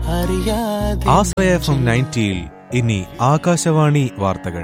അറിയാതെ ആശ്രയ F M നയൻറ്റിയിൽ ഇനി ആകാശവാണി വാർത്തകൾ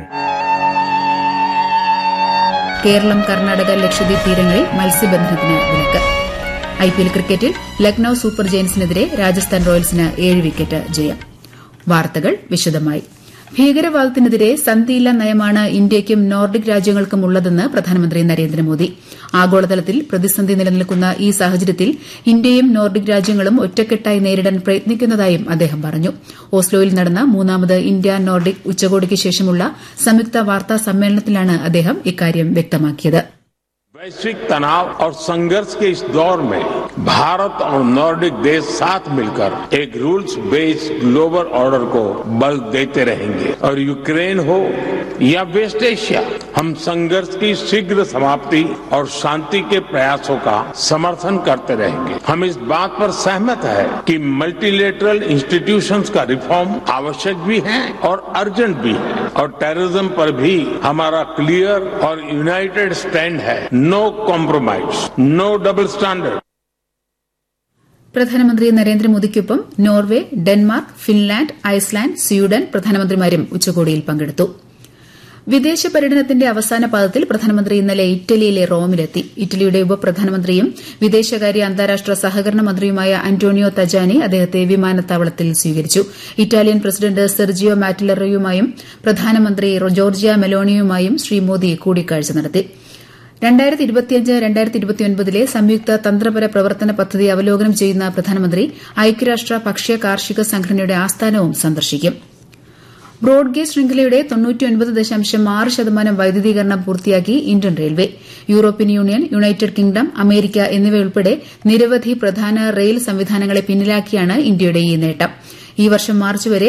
കേരളം കർണാടക ലക്ഷദ്വീപ് തീരങ്ങളിൽ മത്സ്യബന്ധനത്തിന് വിലക്ക് ഐ പി എൽ ക്രിക്കറ്റിൽ ലക്നൌ സൂപ്പർ ജയൻസിനെതിരെ രാജസ്ഥാൻ റോയൽസിന് ഏഴ് വിക്കറ്റ് ജയം വാർത്തകൾ വിശദമായി ഭീകരവാദത്തിനെതിരെ സന്ധിയില്ല നയമാണ് ഇന്ത്യയ്ക്കും നോർഡിക് രാജ്യങ്ങൾക്കും ഉള്ളതെന്ന് പ്രധാനമന്ത്രി നരേന്ദ്രമോദി ആഗോളതലത്തിൽ പ്രതിസന്ധി നിലനിൽക്കുന്ന ഈ സാഹചര്യത്തിൽ ഇന്ത്യയും നോർഡിക് രാജ്യങ്ങളും ഒറ്റക്കെട്ടായി നേരിടാൻ പ്രയത്നിക്കുന്നതായും അദ്ദേഹം പറഞ്ഞു ഓസ്ലോയിൽ നടന്ന മൂന്നാമത് ഇന്ത്യ നോർഡിക് ഉച്ചകോടിക്ക് ശേഷമുള്ള സംയുക്ത വാർത്താ സമ്മേളനത്തിലാണ് അദ്ദേഹം ഇക്കാര്യം വ്യക്തമാക്കിയത് वैश्विक तनाव और संघर्ष के इस दौर में भारत और नॉर्डिक देश साथ मिलकर एक रूल्स बेस्ड ग्लोबल ऑर्डर को बल देते रहेंगे और यूक्रेन हो या वेस्ट एशिया हम संघर्ष की शीघ्र समाप्ति और शांति के प्रयासों का समर्थन करते रहेंगे हम इस बात पर सहमत है कि मल्टीलेटरल इंस्टीट्यूशंस का रिफॉर्म आवश्यक भी है और अर्जेंट भी है और टेररिज्म पर भी हमारा क्लियर और यूनाइटेड स्टैंड है no compromise no double standard പ്രധാനമന്ത്രി നരേന്ദ്രമോദിക്കൊപ്പം Norway Denmark Finland Iceland Sweden പ്രധാനമന്ത്രിമാരും ഉച്ചകോടിയിൽ പങ്കെടുത്തു വിദേശ പര്യടനത്തിന്റെ അവസാന പാദത്തിൽ പ്രധാനമന്ത്രി ഇന്നലെ ഇറ്റലിയിലെ റോമിലെത്തി ഇറ്റലിയുടെ ഉപപ്രധാനമന്ത്രിയും വിദേശകാര്യ അന്താരാഷ്ട്ര സഹകരണ മന്ത്രിയുമായ അന്റോണിയോ തജാനി അദ്ദേഹത്തെ വിമാനത്താവളത്തിൽ സ്വീകരിച്ചു ഇറ്റാലിയൻ പ്രസിഡന്റ് സെർജിയോ മാറ്റിലറയുമായും പ്രധാനമന്ത്രി ജോർജിയ മെലോണിയുമായും ശ്രീ മോദി കൂടിക്കാഴ്ച നടത്തി രണ്ടായിരത്തി ഇരുപത്തിയഞ്ച് രണ്ടായിരത്തി ഇരുപത്തിയൊൻപതിലെ സംയുക്ത തന്ത്രപര പ്രവർത്തന പദ്ധതി അവലോകനം ചെയ്യുന്ന പ്രധാനമന്ത്രി ഐക്യരാഷ്ട്ര ഭക്ഷ്യ കാർഷിക സംഘടനയുടെ ആസ്ഥാനവും സന്ദർശിക്കും ബ്രോഡ്ഗേജ് ശൃംഖലയുടെ തൊണ്ണൂറ്റിയൊൻപത് ദശാംശം ആറ് ശതമാനം വൈദ്യുതീകരണം പൂർത്തിയാക്കി Indian Railway European Union United Kingdom America എന്നിവയുൾപ്പെടെ നിരവധി പ്രധാന റെയിൽ സംവിധാനങ്ങളെ പിന്നിലാക്കിയാണ് ഇന്ത്യയുടെ ഈ നേട്ടം ഈ വർഷം മാർച്ച് വരെ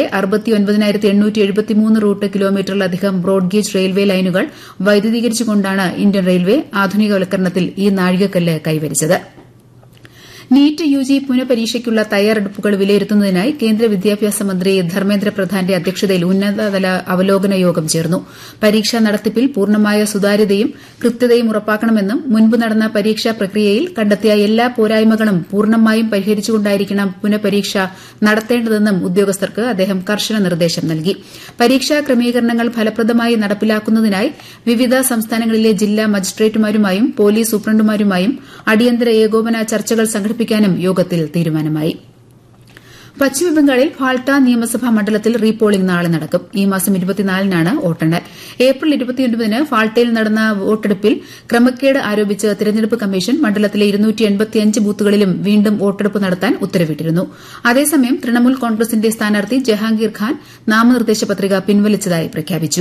റൂട്ട് കിലോമീറ്ററിലധികം ബ്രോഡ്ഗേജ് റെയിൽവേ ലൈനുകൾ വൈദ്യുതീകരിച്ചുകൊണ്ടാണ് ഇന്ത്യൻ റെയിൽവേ ആധുനികവൽക്കരണത്തിൽ ഈ നാഴികക്കല്ല് കൈവരിച്ചത് നീറ്റ് യുജി പുനഃപരീക്ഷയ്ക്കുള്ള തയ്യാറെടുപ്പുകൾ വിലയിരുത്തുന്നതിനായി കേന്ദ്ര വിദ്യാഭ്യാസ മന്ത്രി ധർമ്മേന്ദ്ര പ്രധാന്റെ അധ്യക്ഷതയിൽ ഉന്നതതല അവലോകന യോഗം ചേർന്നു പരീക്ഷാ നടത്തിപ്പിൽ പൂർണ്ണമായ സുതാര്യതയും കൃത്യതയും ഉറപ്പാക്കണമെന്നും മുൻപ് നടന്ന പരീക്ഷാ പ്രക്രിയയിൽ കണ്ടെത്തിയ എല്ലാ പോരായ്മകളും പൂർണ്ണമായും പരിഹരിച്ചുകൊണ്ടായിരിക്കണം പുനഃപരീക്ഷ നടത്തേണ്ടതെന്നും ഉദ്യോഗസ്ഥർക്ക് അദ്ദേഹം കർശന നിർദ്ദേശം നൽകി പരീക്ഷാ ക്രമീകരണങ്ങൾ ഫലപ്രദമായി നടപ്പിലാക്കുന്നതിനായി വിവിധ സംസ്ഥാനങ്ങളിലെ ജില്ലാ മജിസ്ട്രേറ്റുമാരുമായും പോലീസ് സൂപ്രണ്ടുമാരുമായും അടിയന്തര ഏകോപന ചർച്ചകൾ സംഘടിപ്പിക്കാനും യോഗത്തിൽ തീരുമാനമായി പശ്ചിമബംഗാളിൽ ഫാൾട്ട നിയമസഭാ മണ്ഡലത്തിൽ റീപോളിംഗ് നാളെ നടക്കും ഈ മാസം ഇരുപത്തിനാലിനാണ് വോട്ടെണ്ണൽ ഏപ്രിൽ ഇരുപത്തിയൊൻപതിന് ഫാൾട്ടയിൽ നടന്ന വോട്ടെടുപ്പിൽ ക്രമക്കേട് ആരോപിച്ച് തെരഞ്ഞെടുപ്പ് കമ്മീഷൻ മണ്ഡലത്തിലെ ബൂത്തുകളിലും വീണ്ടും വോട്ടെടുപ്പ് നടത്താൻ ഉത്തരവിട്ടിരുന്നു അതേസമയം തൃണമൂൽ കോൺഗ്രസിന്റെ സ്ഥാനാർത്ഥി ജഹാംഗീർ ഖാൻ നാമനിർദ്ദേശ പത്രിക പിൻവലിച്ചതായി പ്രഖ്യാപിച്ചു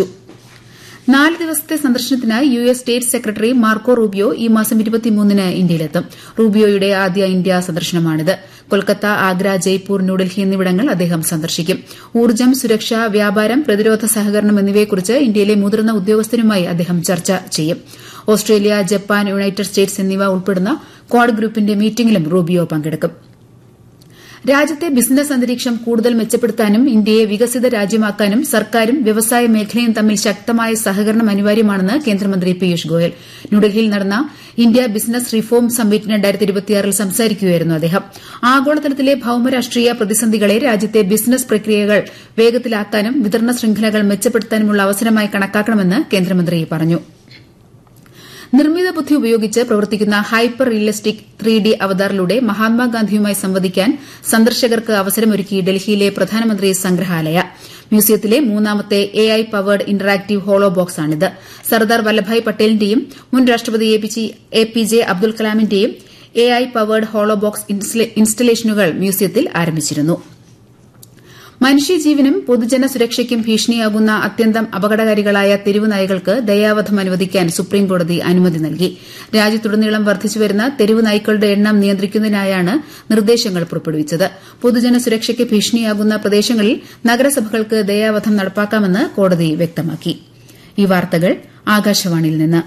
നാല് ദിവസത്തെ സന്ദർശനത്തിനായി U S state secretary Marco Rubio ഈ മാസം ന് ഇന്ത്യയിലെത്തും റൂബിയോയുടെ ആദ്യ ഇന്ത്യ സന്ദർശനമാണിത് കൊൽക്കത്ത ആഗ്ര ജയ്പൂർ ന്യൂഡൽഹി എന്നിവിടങ്ങൾ അദ്ദേഹം സന്ദർശിക്കും ഊർജ്ജം സുരക്ഷ വ്യാപാരം പ്രതിരോധ സഹകരണം എന്നിവയെക്കുറിച്ച് ഇന്ത്യയിലെ മുതിർന്ന ഉദ്യോഗസ്ഥരുമായി അദ്ദേഹം ചർച്ച ചെയ്യും ഓസ്ട്രേലിയ ജപ്പാൻ യുണൈറ്റഡ് സ്റ്റേറ്റ്സ് എന്നിവ ഉൾപ്പെടുന്ന ക്വാഡ് ഗ്രൂപ്പിന്റെ മീറ്റിംഗിലും റൂബിയോ പങ്കെടുക്കും രാജ്യത്തെ ബിസിനസ് അന്തരീക്ഷം കൂടുതൽ മെച്ചപ്പെടുത്താനും ഇന്ത്യയെ വികസിത രാജ്യമാക്കാനും സർക്കാരും വ്യവസായ മേഖലയും തമ്മിൽ ശക്തമായ സഹകരണം അനിവാര്യമാണെന്ന് കേന്ദ്രമന്ത്രി പീയൂഷ് ഗോയൽ ന്യൂഡൽഹിയിൽ നടന്ന ഇന്ത്യ ബിസിനസ് റിഫോം സമ്മിറ്റ് ൽ സംസാരിക്കുകയായിരുന്നു അദ്ദേഹം ആഗോളതലത്തിലെ ഭൌമരാഷ്ട്രീയ പ്രതിസന്ധികളെ രാജ്യത്തെ ബിസിനസ് പ്രക്രിയകൾ വേഗത്തിലാക്കാനും വിതരണ ശൃംഖലകൾ മെച്ചപ്പെടുത്താനുമുള്ള അവസരമായി കണക്കാക്കണമെന്ന് കേന്ദ്രമന്ത്രി പറഞ്ഞു നിർമ്മിത ബുദ്ധി ഉപയോഗിച്ച് പ്രവർത്തിക്കുന്ന ഹൈപ്പർ റിയലിസ്റ്റിക് ത്രീ ഡി അവതാറിലൂടെ മഹാത്മാഗാന്ധിയുമായി സംവദിക്കാൻ സന്ദർശകർക്ക് അവസരമൊരുക്കി ഡൽഹിയിലെ പ്രധാനമന്ത്രി സംഗ്രഹാലയ മ്യൂസിയത്തിലെ മൂന്നാമത്തെ A I powered interactive holo ബോക്സാണിത് സർദാർ വല്ലഭായ് പട്ടേലിന്റെയും മുൻ രാഷ്ട്രപതി എ പി ജെ അബ്ദുൽ കലാമിന്റെയും A I powered holo box ഇൻസ്റ്റലേഷനുകൾ മ്യൂസിയത്തിൽ ആരംഭിച്ചിരുന്നു മനുഷ്യജീവനും പൊതുജന സുരക്ഷയ്ക്കും ഭീഷണിയാകുന്ന അത്യന്തം അപകടകാരികളായ തെരുവ് നായ്കൾക്ക് ദയാവധം അനുവദിക്കാൻ സുപ്രീംകോടതി അനുമതി നൽകി രാജ്യത്തുടനീളം വർദ്ധിച്ചുവരുന്ന തെരുവ് നായ്ക്കളുടെ എണ്ണം നിയന്ത്രിക്കുന്നതിനായാണ് നിർദ്ദേശങ്ങൾ പുറപ്പെടുവിച്ചത് പൊതുജന സുരക്ഷയ്ക്ക് ഭീഷണിയാകുന്ന പ്രദേശങ്ങളിൽ നഗരസഭകൾക്ക് ദയാവധം നടപ്പാക്കാമെന്ന് കോടതി വ്യക്തമാക്കി ഈ വാർത്തകൾ ആകാശവാണിയിൽ നിന്ന്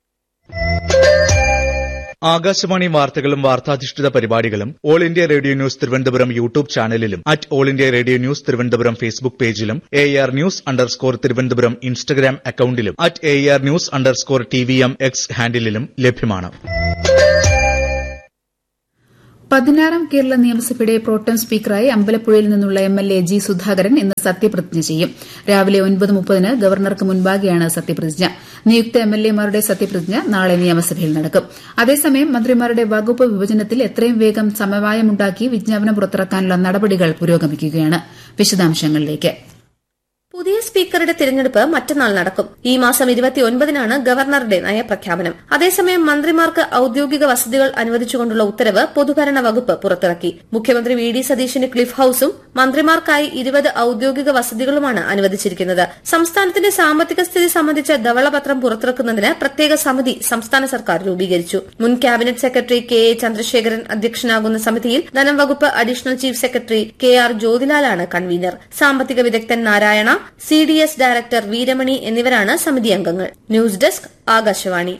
ആകാശവാണി വാർത്തകളും വാർത്താധിഷ്ഠിത പരിപാടികളും All India Radio news Thiruvananthapuram YouTube ചാനലിലും at All India Radio news Thiruvananthapuram Facebook പേജിലും A R news underscore Thiruvananthapuram Instagram അക്കൌണ്ടിലും at A R news underscore T V M X ഹാൻഡിലും ലഭ്യമാണ് പതിനാറാം കേരള നിയമസഭയുടെ പ്രോട്ടം സ്പീക്കറായി അമ്പലപ്പുഴയിൽ നിന്നുള്ള M L A G Sudhakaran ഇന്ന് സത്യപ്രതിജ്ഞ ചെയ്യും രാവിലെ ഒൻപത് മുപ്പതിന് ഗവർണർക്ക് മുൻപാകെയാണ് സത്യപ്രതിജ്ഞ നിയുക്ത എം എൽ എമാരുടെ സത്യപ്രതിജ്ഞ നാളെ നിയമസഭയിൽ നടക്കും അതേസമയം മന്ത്രിമാരുടെ വകുപ്പ് വിഭജനത്തിൽ എത്രയും വേഗം സമവായമുണ്ടാക്കി വിജ്ഞാപനം പുറത്തിറക്കാനുള്ള നടപടികൾ പുരോഗമിക്കുകയാണ് വിശദാംശങ്ങളിലേക്ക് പുതിയ സ്പീക്കറുടെ തിരഞ്ഞെടുപ്പ് മറ്റന്നാൾ നടക്കും ഈ മാസം ഇരുപത്തിയൊൻപതിനാണ് ഗവർണറുടെ നയപ്രഖ്യാപനം അതേസമയം മന്ത്രിമാർക്ക് ഔദ്യോഗിക വസതികൾ അനുവദിച്ചുകൊണ്ടുള്ള ഉത്തരവ് പൊതുഭരണ വകുപ്പ് പുറത്തിറക്കി മുഖ്യമന്ത്രി വി ഡി സതീശന് ക്ലിഫ് ഹൌസും മന്ത്രിമാർക്കായി ഇരുപത് ഔദ്യോഗിക വസതികളുമാണ് അനുവദിച്ചിരിക്കുന്നത് സംസ്ഥാനത്തിന്റെ സാമ്പത്തിക സ്ഥിതി സംബന്ധിച്ച ധവളപത്രം പുറത്തിറക്കുന്നതിന് പ്രത്യേക സമിതി സംസ്ഥാന സർക്കാർ രൂപീകരിച്ചു മുൻ cabinet secretary K A Chandrasekharan അധ്യക്ഷനാകുന്ന സമിതിയിൽ ധനം വകുപ്പ് additional chief secretary K R ജ്യോതിലാലാണ് കൺവീനർ സാമ്പത്തിക വിദഗ്ധൻ Narayana C D S director Veeramani എന്നിവരാണ് സമിതി അംഗങ്ങൾ news desk Akashvani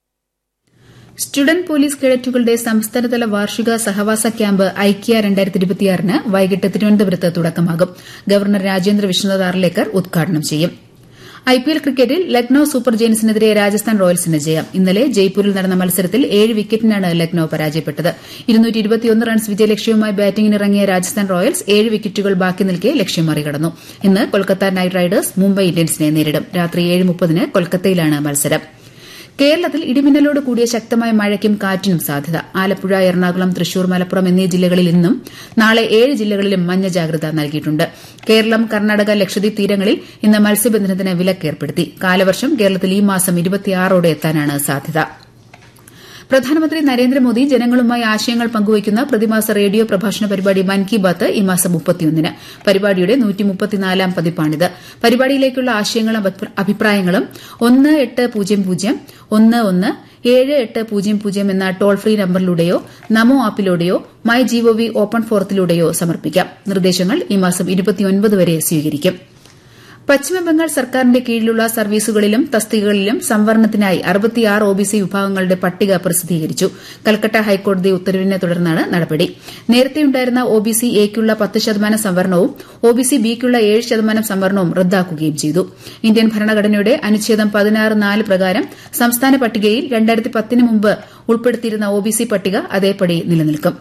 student police കേഡറ്റുകളുടെ സംസ്ഥാനതല വാർഷിക സഹവാസ ക്യാമ്പ് ഐക്യ ന് വൈകിട്ട് തിരുവനന്തപുരത്ത് തുടക്കമാകും ഗവർണർ രാജേന്ദ്ര വിശ്വനാഥ് ആർലേക്കർ ഉദ്ഘാടനം ചെയ്യും ഐപിഎൽ ക്രിക്കറ്റിൽ ലക്നൌ സൂപ്പർ ജയൻസിനെതിരെ രാജസ്ഥാൻ റോയൽസിന് ജയം ഇന്നലെ ജയ്പൂരിൽ നടന്ന മത്സരത്തിൽ ഏഴ് വിക്കറ്റിനാണ് ലക്നൌ പരാജയപ്പെട്ടത് റൺസ് വിജയലക്ഷ്യവുമായി ബാറ്റിംഗിനിറങ്ങിയ രാജസ്ഥാൻ റോയൽസ് ഏഴ് വിക്കറ്റുകൾ ബാക്കി നിൽക്കെ ലക്ഷ്യം മറികടന്നു ഇന്ന് കൊൽക്കത്ത നൈറ്റ് റൈഡേഴ്സ് മുംബൈ ഇന്ത്യൻസിനെ നേരിടും രാത്രി ഏഴ് മുപ്പതിന് കൊൽക്കത്തയിലാണ് മത്സരം കേരളത്തിൽ ഇടിമിന്നലോട് കൂടിയ ശക്തമായ മഴയ്ക്കും കാറ്റിനും സാധ്യത ആലപ്പുഴ എറണാകുളം തൃശൂർ മലപ്പുറം എന്നീ ജില്ലകളിൽ ഇന്നും നാളെ ഏഴ് ജില്ലകളിലും മഞ്ഞ ജാഗ്രത നൽകിയിട്ടുണ്ട് കേരളം കർണാടക ലക്ഷദ്വീപ് തീരങ്ങളിൽ ഇന്ന് മത്സ്യബന്ധനത്തിന് വിലക്കേർപ്പെടുത്തി കാലവർഷം കേരളത്തിൽ ഈ മാസം ഇരുപത്തിയാറോടെ എത്താനാണ് സാധ്യത പ്രധാനമന്ത്രി നരേന്ദ്രമോദി ജനങ്ങളുമായി ആശയങ്ങൾ പങ്കുവയ്ക്കുന്ന പ്രതിമാസ റേഡിയോ പ്രഭാഷണ പരിപാടി മൻ കി ബാത്ത് ഈ മാസം മുപ്പത്തിയൊന്നിന് പരിപാടിയുടെ നൂറ്റിമുപ്പത്തിനാലാം പതിപ്പാണിത് പരിപാടിയിലേക്കുള്ള ആശയങ്ങളും അഭിപ്രായങ്ങളും ഒന്ന് എട്ട് പൂജ്യം പൂജ്യം ഒന്ന് ഒന്ന് ഏഴ് എട്ട് പൂജ്യം പൂജ്യം എന്ന ടോൾ ഫ്രീ നമ്പറിലൂടെയോ നമോ ആപ്പിലൂടെയോ മൈ ജിഒവി ഓപ്പൺ ഫോറത്തിലൂടെയോ സമർപ്പിക്കാം നിർദ്ദേശങ്ങൾ ഈ മാസം ഇരുപത്തിയൊൻപത് വരെ സ്വീകരിക്കും പശ്ചിമബംഗാൾ സർക്കാരിന്റെ കീഴിലുള്ള സർവീസുകളിലും തസ്തികകളിലും സംവരണത്തിനായി അറുപത്തിയാറ് ഒബിസി വിഭാഗങ്ങളുടെ പട്ടിക പ്രസിദ്ധീകരിച്ചു കൽക്കട്ട ഹൈക്കോടതി ഉത്തരവിനെ തുടർന്നാണ് നടപടി നേരത്തെയുണ്ടായിരുന്ന ഒബിസി എയ്ക്കുള്ള പത്ത് ശതമാനം സംവരണവും ഒബിസി ബിക്കുള്ള ഏഴ് ശതമാനം സംവരണവും റദ്ദാക്കുകയും ചെയ്തു ഇന്ത്യൻ ഭരണഘടനയുടെ അനുച്ഛേദം പതിനാറ് നാല് പ്രകാരം സംസ്ഥാന പട്ടികയിൽ രണ്ടായിരത്തി പത്തിന് മുമ്പ് ഉൾപ്പെടുത്തിയിരുന്ന ഒബിസി പട്ടിക അതേപടി നിലനിൽക്കും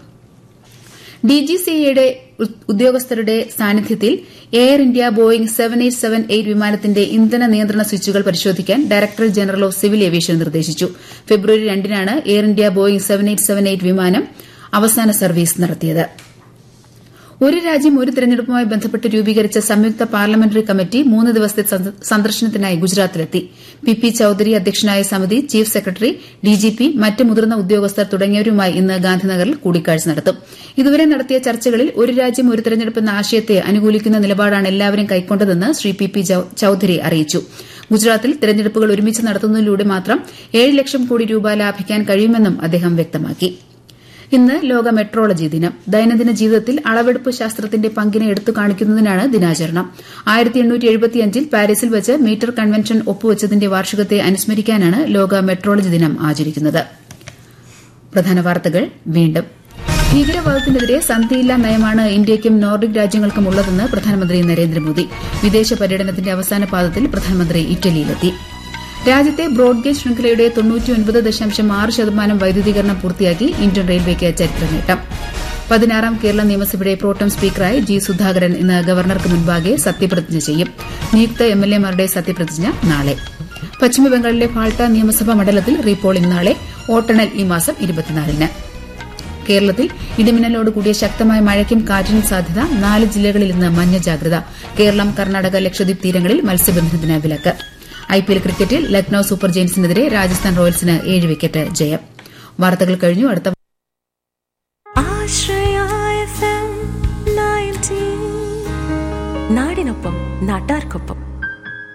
ഡിജിസിഎയുടെ ഉദ്യോഗസ്ഥരുടെ സാന്നിധ്യത്തിൽ Air India Boeing seven eight seven eight വിമാനത്തിന്റെ ഇന്ധന നിയന്ത്രണ സ്വിച്ചുകൾ പരിശോധിക്കാൻ director general of civil aviation നിർദ്ദേശിച്ചു ഫെബ്രുവരി രണ്ടിനാണ് Air India Boeing seven eight seven eight വിമാനം അവസാന സർവീസ് നടത്തിയത് ഒരു രാജ്യം ഒരു തെരഞ്ഞെടുപ്പുമായി ബന്ധപ്പെട്ട് രൂപീകരിച്ച സംയുക്ത പാർലമെന്ററി കമ്മിറ്റി മൂന്ന് ദിവസത്തെ സന്ദർശനത്തിനായി ഗുജറാത്തിലെത്തി പി പി ചൌധരി അധ്യക്ഷനായ സമിതി ചീഫ് സെക്രട്ടറി ഡിജിപി മറ്റ് മുതിർന്ന ഉദ്യോഗസ്ഥർ തുടങ്ങിയവരുമായി ഇന്ന് ഗാന്ധിനഗറിൽ കൂടിക്കാഴ്ച നടത്തും ഇതുവരെ നടത്തിയ ചർച്ചകളിൽ ഒരു രാജ്യം ഒരു തെരഞ്ഞെടുപ്പ് എന്ന ആശയത്തെ അനുകൂലിക്കുന്ന നിലപാടാണ് എല്ലാവരും കൈക്കൊണ്ടതെന്ന് ശ്രീ പി പി ചൌധരി അറിയിച്ചു ഗുജറാത്തിൽ തെരഞ്ഞെടുപ്പുകൾ ഒരുമിച്ച് നടത്തുന്നതിലൂടെ മാത്രം ഏഴ് ലക്ഷം കോടി രൂപ ലാഭിക്കാൻ കഴിയുമെന്നും അദ്ദേഹം വ്യക്തമാക്കി ഇന്ന് ലോക മെട്രോളജി ദിനം ദൈനംദിന ജീവിതത്തിൽ അളവെടുപ്പ് ശാസ്ത്രത്തിന്റെ പങ്കിനെ എടുത്തു കാണിക്കുന്നതിനാണ് ദിനാചരണം ൽ പാരീസിൽ വെച്ച് മീറ്റർ കൺവെൻഷൻ ഒപ്പുവച്ചതിന്റെ വാർഷികത്തെ അനുസ്മരിക്കാനാണ് ലോക മെട്രോളജി ദിനം ആചരിക്കുന്നത് പ്രധാന വാർത്തകൾ വീണ്ടും ഭീകരവാദത്തിനെതിരെ സന്ധിയില്ലാ നയമാണ് ഇന്ത്യയ്ക്കും നോർഡിക് രാജ്യങ്ങൾക്കും ഉള്ളതെന്ന് പ്രധാനമന്ത്രി നരേന്ദ്രമോദി വിദേശ പര്യടനത്തിന്റെ അവസാന പാദത്തിൽ പ്രധാനമന്ത്രി ഇറ്റലിയിലെത്തി രാജ്യത്തെ ബ്രോഡ്ഗേജ് ശൃംഖലയുടെ തൊണ്ണൂറ്റിയൊൻപത് ദശാംശം ആറ് ശതമാനം വൈദ്യുതീകരണം പൂർത്തിയാക്കി ഇന്ത്യൻ റെയിൽവേക്ക് ചരിത്ര നേട്ടം പതിനാറാം കേരള നിയമസഭയുടെ പ്രോട്ടം സ്പീക്കറായി ജി സുധാകരൻ ഇന്ന് ഗവർണർക്ക് മുൻപാകെ സത്യപ്രതിജ്ഞ ചെയ്യും നിയുക്ത എംഎൽഎമാരുടെ സത്യപ്രതിജ്ഞ നാളെ പശ്ചിമബംഗാളിലെ ഫാൾട്ട നിയമസഭാ മണ്ഡലത്തിൽ റീപോളിംഗ് നാളെ വോട്ടെണ്ണൽ ഈ മാസം ഇരുപത്തിനാലിന് കേരളത്തിൽ ഇടിമിന്നലോട് കൂടിയ ശക്തമായ മഴയ്ക്കും കാറ്റിനും സാധ്യത നാല് ജില്ലകളിൽ ഇന്ന് മഞ്ഞ ജാഗ്രത കേരളം കർണാടക ലക്ഷദ്വീപ് തീരങ്ങളിൽ മത്സ്യബന്ധനത്തിന് വിലക്ക് ഐപിഎൽ ക്രിക്കറ്റിൽ ലക്നൌ സൂപ്പർ ജയൻസിനെതിരെ രാജസ്ഥാൻ റോയൽസിന് ഏഴ് വിക്കറ്റ് ജയം വാർത്തകൾ കഴിഞ്ഞു അടുത്ത നാടിനൊപ്പം നാട്ടാർക്കൊപ്പം